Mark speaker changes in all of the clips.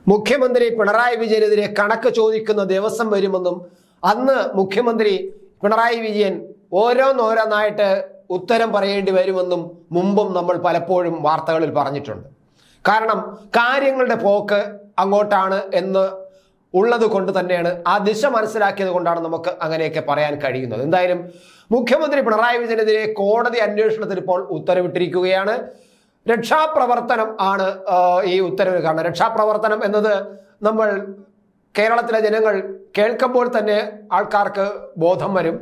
Speaker 1: മുഖ്യമന്ത്രി പിണറായി വിജയനെതിരെ കണക്ക് ചോദിക്കുന്ന ദിവസം വരുമെന്നും അന്ന് മുഖ്യമന്ത്രി പിണറായി വിജയൻ ഓരോന്നോരോന്നായിട്ട് ഉത്തരം പറയേണ്ടി വരുമെന്നും മുമ്പും നമ്മൾ പലപ്പോഴും വാർത്തകളിൽ പറഞ്ഞിട്ടുണ്ട് കാരണം കാര്യങ്ങളുടെ പോക്ക് അങ്ങോട്ടാണ് എന്ന് ഉള്ളത് കൊണ്ട് തന്നെയാണ് ആ ദിശ മനസ്സിലാക്കിയത് കൊണ്ടാണ് നമുക്ക് അങ്ങനെയൊക്കെ പറയാൻ കഴിയുന്നത് എന്തായാലും മുഖ്യമന്ത്രി പിണറായി വിജയനെതിരെ കോടതി അന്വേഷണത്തിന് ഇപ്പോൾ ഉത്തരവിട്ടിരിക്കുകയാണ് രക്ഷാപ്രവർത്തനം ആണ് ആ, ഈ ഉത്തരവ് കാരണം രക്ഷാപ്രവർത്തനം എന്നത് നമ്മൾ കേരളത്തിലെ ജനങ്ങൾ കേൾക്കുമ്പോൾ തന്നെ ആൾക്കാർക്ക് ബോധം വരും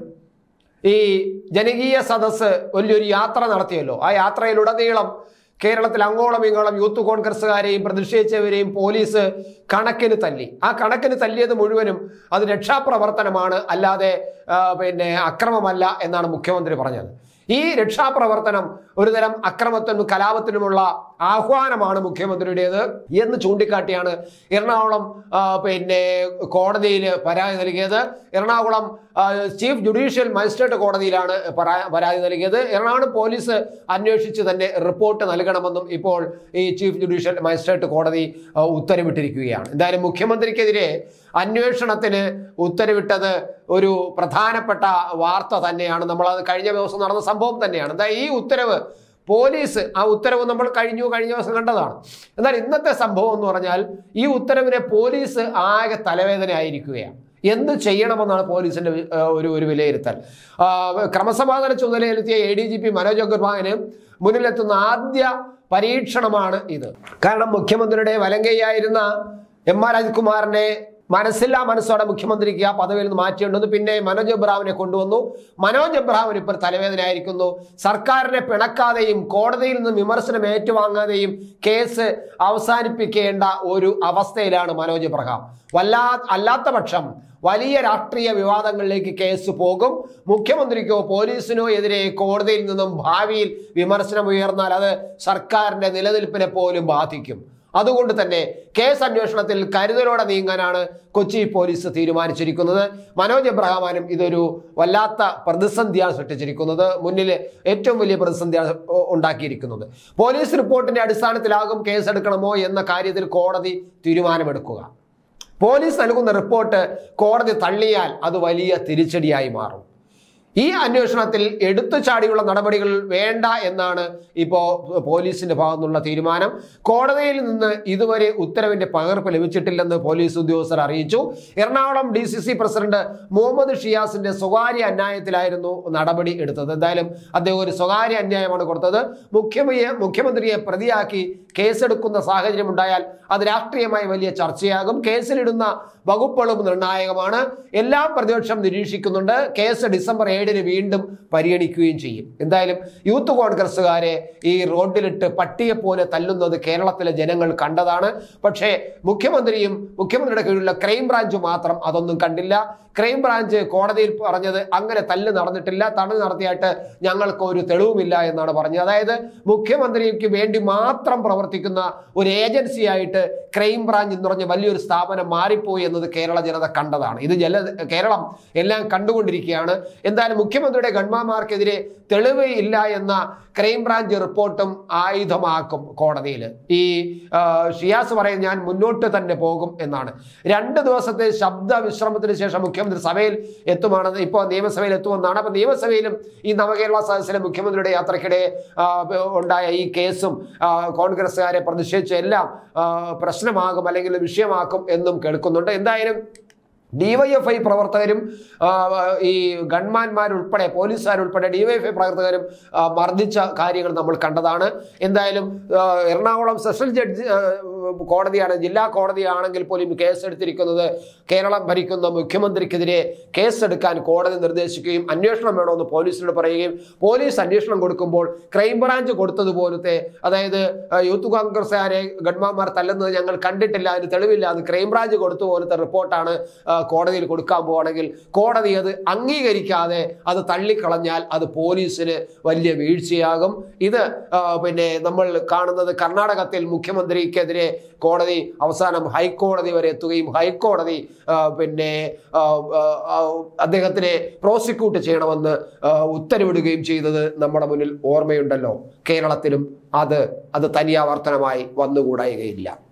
Speaker 1: ഈ ജനകീയ സദസ്സ് വലിയൊരു യാത്ര നടത്തിയല്ലോ ആ യാത്രയിലുടനീളം കേരളത്തിൽ അങ്ങോളം ഇങ്ങോളം യൂത്ത് കോൺഗ്രസ്സുകാരെയും പ്രതിഷേധിച്ചവരെയും പോലീസ് കണക്കിന് തല്ലി ആ കണക്കിന് തല്ലിയത് മുഴുവനും അത് രക്ഷാപ്രവർത്തനമാണ് അല്ലാതെ ആ, പിന്നെ അക്രമമല്ല എന്നാണ് മുഖ്യമന്ത്രി പറഞ്ഞത് ഈ രക്ഷാപ്രവർത്തനം ഒരുതരം അക്രമത്തിനും കലാപത്തിനുമുള്ള ആഹ്വാനമാണ് മുഖ്യമന്ത്രിയുടേത് എന്ന് ചൂണ്ടിക്കാട്ടിയാണ് എറണാകുളം ആ, പിന്നെ കോടതിയിൽ പരാതി നൽകിയത് എറണാകുളം ആ, ചീഫ് ജുഡീഷ്യൽ മജിസ്ട്രേറ്റ് കോടതിയിലാണ് പരാ- പരാതി നൽകിയത് എറണാകുളം പോലീസ് അന്വേഷിച്ച് തന്നെ റിപ്പോർട്ട് നൽകണമെന്നും ഇപ്പോൾ ഈ ചീഫ് ജുഡീഷ്യൽ മജിസ്ട്രേറ്റ് കോടതി ആ, ഉത്തരവിട്ടിരിക്കുകയാണ് എന്തായാലും മുഖ്യമന്ത്രിക്കെതിരെ അന്വേഷണത്തിന് ഉത്തരവിട്ടത് ഒരു പ്രധാനപ്പെട്ട വാർത്ത തന്നെയാണ് നമ്മളത് കഴിഞ്ഞ ദിവസം നടന്ന സംഭവം തന്നെയാണ് എന്താ ഈ ഉത്തരവ് പോലീസ് ആ ഉത്തരവ് നമ്മൾ കഴിഞ്ഞു കഴിഞ്ഞ ദിവസം കണ്ടതാണ് എന്നാൽ ഇന്നത്തെ സംഭവം എന്ന് പറഞ്ഞാൽ ഈ ഉത്തരവിനെ പോലീസ് ആകെ തലവേദനയായിരിക്കുകയാണ് എന്ത് ചെയ്യണമെന്നാണ് പോലീസിന്റെ വി- ആ, ഒരു ഒരു വിലയിരുത്തൽ ആ, ക്രമസമാധാന ചുമതലയിലെത്തിയ A D G P Manoj അഗർവാളിന് മുന്നിലെത്തുന്ന ആദ്യ പരീക്ഷണമാണ് ഇത് കാരണം മുഖ്യമന്ത്രിയുടെ വലങ്കയായിരുന്ന എം ആർ രാജ്കുമാറിനെ മനസ്സില്ലാ മനസ്സോടെ മുഖ്യമന്ത്രിക്ക് ആ പദവിയിൽ നിന്ന് മാറ്റിയുണ്ടെന്ന് പിന്നെ മനോജ് എബ്രാഹിമിനെ കൊണ്ടുവന്നു മനോജ് എബ്രാഹിമിന് ഇപ്പോൾ തലവേദനയായിരിക്കുന്നു സർക്കാരിനെ പിണക്കാതെയും കോടതിയിൽ നിന്ന് വിമർശനം ഏറ്റുവാങ്ങാതെയും കേസ് അവസാനിപ്പിക്കേണ്ട ഒരു അവസ്ഥയിലാണ് മനോജ് എബ്രഹാം വല്ലാ അല്ലാത്ത പക്ഷം വലിയ രാഷ്ട്രീയ വിവാദങ്ങളിലേക്ക് കേസ് പോകും മുഖ്യമന്ത്രിക്കോ പോലീസിനോ എതിരെ കോടതിയിൽ നിന്നും ഭാവിയിൽ വിമർശനം ഉയർന്നാൽ അത് സർക്കാരിന്റെ നിലനിൽപ്പിനെ പോലും ബാധിക്കും അതുകൊണ്ട് തന്നെ കേസ് അന്വേഷണത്തിൽ കരുതലോടെ നീങ്ങാനാണ് കൊച്ചി പോലീസ് തീരുമാനിച്ചിരിക്കുന്നത് മനോജ് എബ്രഹാമാനും ഇതൊരു വല്ലാത്ത പ്രതിസന്ധിയാണ് സൃഷ്ടിച്ചിരിക്കുന്നത് മുന്നിൽ ഏറ്റവും വലിയ പ്രതിസന്ധിയാണ് ഉ- ഉണ്ടാക്കിയിരിക്കുന്നത് പോലീസ് റിപ്പോർട്ടിന്റെ അടിസ്ഥാനത്തിലാകും കേസെടുക്കണമോ എന്ന കാര്യത്തിൽ കോടതി തീരുമാനമെടുക്കുക പോലീസ് നൽകുന്ന റിപ്പോർട്ട് കോടതി തള്ളിയാൽ അത് വലിയ തിരിച്ചടിയായി മാറും ഈ അന്വേഷണത്തിൽ എടുത്തു ചാടിയുള്ള നടപടികൾ വേണ്ട എന്നാണ് ഇപ്പോൾ പോലീസിന്റെ ഭാഗത്തുനിന്നുള്ള തീരുമാനം കോടതിയിൽ നിന്ന് ഇതുവരെ ഉത്തരവിന്റെ പകർപ്പ് ലഭിച്ചിട്ടില്ലെന്ന് പോലീസ് ഉദ്യോഗസ്ഥർ അറിയിച്ചു Ernakulam D C C president Muhammad ഷിയാസിന്റെ സ്വകാര്യ അന്യായത്തിലായിരുന്നു നടപടി എടുത്തത് എന്തായാലും അദ്ദേഹം ഒരു സ്വകാര്യ അന്യായമാണ് കൊടുത്തത് മുഖ്യമന്ത്രിയെ മുഖ്യമന്ത്രിയെ പ്രതിയാക്കി കേസെടുക്കുന്ന സാഹചര്യം ഉണ്ടായാൽ അത് രാഷ്ട്രീയമായി വലിയ ചർച്ചയാകും കേസിലിടുന്ന വകുപ്പുകളും നിർണായകമാണ് എല്ലാം പ്രതിപക്ഷം നിരീക്ഷിക്കുന്നുണ്ട് കേസ് ഡിസംബർ ഏഴിന് വീണ്ടും പരിഗണിക്കുകയും ചെയ്യും എന്തായാലും യൂത്ത് കോൺഗ്രസ്സുകാരെ ഈ റോഡിലിട്ട് പട്ടിയെ പോലെ തല്ലുന്നത് കേരളത്തിലെ ജനങ്ങൾ കണ്ടതാണ് പക്ഷേ മുഖ്യമന്ത്രിയും മുഖ്യമന്ത്രിയുടെ കീഴിലുള്ള ക്രൈം ബ്രാഞ്ച് മാത്രം അതൊന്നും കണ്ടില്ല ക്രൈം ബ്രാഞ്ച് കോടതിയിൽ പറഞ്ഞത് അങ്ങനെ തല്ല് നടന്നിട്ടില്ല തള്ളു നടത്തിയായിട്ട് ഞങ്ങൾക്ക് ഒരു തെളിവുമില്ല എന്നാണ് പറഞ്ഞത് അതായത് മുഖ്യമന്ത്രിക്ക് വേണ്ടി മാത്രം പ്രവർത്തിക്കുന്ന ഒരു ഏജൻസിയായിട്ട് ക്രൈം ബ്രാഞ്ച് എന്ന് പറഞ്ഞ വലിയൊരു സ്ഥാപനം മാറിപ്പോയി എന്നത് കേരള ജനത കണ്ടതാണ് ഇത് ജല കേരളം എല്ലാം കണ്ടുകൊണ്ടിരിക്കുകയാണ് എന്തായാലും മുഖ്യമന്ത്രിയുടെ ഗൺമാന്മാർക്കെതിരെ തെളിവ് ഇല്ല എന്ന ക്രൈം ബ്രാഞ്ച് റിപ്പോർട്ടും ആയുധമാക്കും കോടതിയിൽ ഈ ആ, ഷിയാസ് പറയും ഞാൻ മുന്നോട്ട് തന്നെ പോകും എന്നാണ് രണ്ട് ദിവസത്തെ ശബ്ദ വിശ്രമത്തിന് ശേഷം മുഖ്യമന്ത്രി സഭയിൽ എത്തുമാണെന്ന് ഇപ്പോൾ നിയമസഭയിൽ എത്തുമെന്നാണ് അപ്പോൾ നിയമസഭയിലും ഈ നവകേരള സദസ്സിലെ മുഖ്യമന്ത്രിയുടെ യാത്രക്കിടെ ആ, ഉണ്ടായ ഈ കേസും ആ, കോൺഗ്രസ്സുകാരെ പ്രതിഷേധിച്ച എല്ലാം ആ, പ്രശ്നമാകും അല്ലെങ്കിൽ വിഷയമാക്കും എന്നും കേൾക്കുന്നുണ്ട് എന്തായാലും ഡിവൈഎഫ്ഐ പ്രവർത്തകരും ആ, ഈ ഗൺമാന്മാരുൾപ്പെടെ പോലീസുകാരുൾപ്പെടെ ഡിവൈഎഫ്ഐ പ്രവർത്തകരും ആ, മർദ്ദിച്ച കാര്യങ്ങൾ നമ്മൾ കണ്ടതാണ് എന്തായാലും ആ, എറണാകുളം സെഷൻ ജഡ്ജി ആ, കോടതിയാണ് ജില്ലാ കോടതിയാണെങ്കിൽ പോലും കേസെടുത്തിരിക്കുന്നത് കേരളം ഭരിക്കുന്ന മുഖ്യമന്ത്രിക്കെതിരെ കേസെടുക്കാൻ കോടതി നിർദ്ദേശിക്കുകയും അന്വേഷണം വേണമെന്ന് പോലീസിനോട് പറയുകയും പോലീസ് അന്വേഷണം കൊടുക്കുമ്പോൾ ക്രൈംബ്രാഞ്ച് കൊടുത്തതുപോലത്തെ അതായത് ആ, യൂത്ത് കോൺഗ്രസ്സുകാരെ ഗൺമാന്മാർ തല്ലുന്നത് ഞങ്ങൾ കണ്ടിട്ടില്ല അതിന് തെളിവില്ല അത് ക്രൈംബ്രാഞ്ച് കൊടുത്ത പോലത്തെ റിപ്പോർട്ടാണ് ആ, കോടതിയിൽ കൊടുക്കാൻ പോവുകയാണെങ്കിൽ കോടതി അത് അംഗീകരിക്കാതെ അത് തള്ളിക്കളഞ്ഞാൽ അത് പോലീസിന് വലിയ വീഴ്ചയാകും ഇത് ആ, പിന്നെ നമ്മൾ കാണുന്നത് കർണാടകത്തിൽ മുഖ്യമന്ത്രിക്കെതിരെ കോടതി അവസാനം ഹൈക്കോടതി വരെ എത്തുകയും ഹൈക്കോടതി ആ, പിന്നെ ആ, ആ, ആ, അദ്ദേഹത്തിനെ പ്രോസിക്യൂട്ട് ചെയ്യണമെന്ന് ആ, ഉത്തരവിടുകയും ചെയ്തത് നമ്മുടെ മുന്നിൽ ഓർമ്മയുണ്ടല്ലോ കേരളത്തിലും അത് അത് തനിയാവർത്തനമായി വന്നുകൂടായികയില്ല